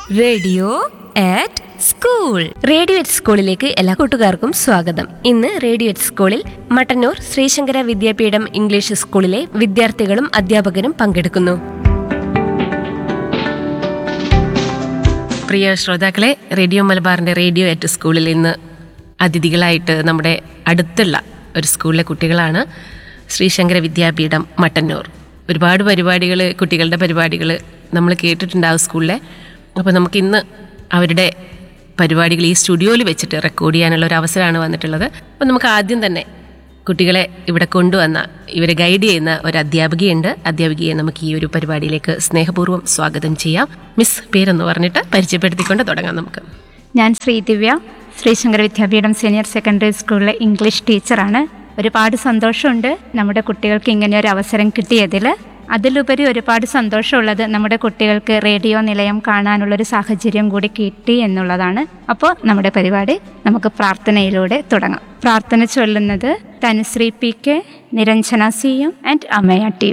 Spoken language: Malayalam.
radio at school radio at സ്കൂളിലേക്ക് എല്ലാ കൂട്ടുകാർക്കും സ്വാഗതം ഇന്ന് റേഡിയോ അറ്റ് സ്കൂളിൽ മട്ടന്നൂർ ശ്രീശങ്കര വിദ്യാപീഠം ഇംഗ്ലീഷ് സ്കൂളിലെ വിദ്യാർത്ഥികളും അധ്യാപകരും പങ്കെടുക്കുന്നു പ്രിയ ശ്രോതാക്കളെ റേഡിയോ മലബാറിന്റെ റേഡിയോ അറ്റ് സ്കൂളിൽ ഇന്ന് അതിഥികളായിട്ട് നമ്മുടെ അടുത്തുള്ള ഒരു സ്കൂളിലെ കുട്ടികളാണ് ശ്രീശങ്കര വിദ്യാപീഠം മട്ടന്നൂർ ഒരുപാട് പരിപാടികൾ കുട്ടികളുടെ പരിപാടികൾ നമ്മൾ കേട്ടിട്ടുണ്ടാവും സ്കൂളിലെ അപ്പോൾ നമുക്ക് ഇന്ന് അവരുടെ പരിപാടികൾ ഈ സ്റ്റുഡിയോയിൽ വെച്ചിട്ട് റെക്കോർഡ് ചെയ്യാനുള്ള ഒരു അവസരമാണ് വന്നിട്ടുള്ളത് അപ്പോൾ നമുക്ക് ആദ്യം തന്നെ കുട്ടികളെ ഇവിടെ കൊണ്ടുവന്ന ഇവരെ ഗൈഡ് ചെയ്യുന്ന ഒരു അധ്യാപികയുണ്ട് അധ്യാപികയെ നമുക്ക് ഈ ഒരു പരിപാടിയിലേക്ക് സ്നേഹപൂർവ്വം സ്വാഗതം ചെയ്യാം മിസ് പേരെന്ന് പറഞ്ഞിട്ട് പരിചയപ്പെടുത്തിക്കൊണ്ട് തുടങ്ങാം നമുക്ക് ഞാൻ ശ്രീദിവ്യ ശ്രീശങ്കര വിദ്യാപീഠം സീനിയർ സെക്കൻഡറി സ്കൂളിലെ ഇംഗ്ലീഷ് ടീച്ചറാണ് ഒരുപാട് സന്തോഷമുണ്ട് നമ്മുടെ കുട്ടികൾക്ക് ഇങ്ങനെ ഒരു അവസരം കിട്ടിയതിൽ അതിലുപരി ഒരുപാട് സന്തോഷമുള്ളത് നമ്മുടെ കുട്ടികൾക്ക് റേഡിയോ നിലയം കാണാനുള്ളൊരു സാഹചര്യം കൂടി കിട്ടി എന്നുള്ളതാണ് അപ്പോൾ നമ്മുടെ പരിപാടി നമുക്ക് പ്രാർത്ഥനയിലൂടെ തുടങ്ങാം പ്രാർത്ഥന ചൊല്ലുന്നത് Thanushree P K Niranjana C M and Amaya T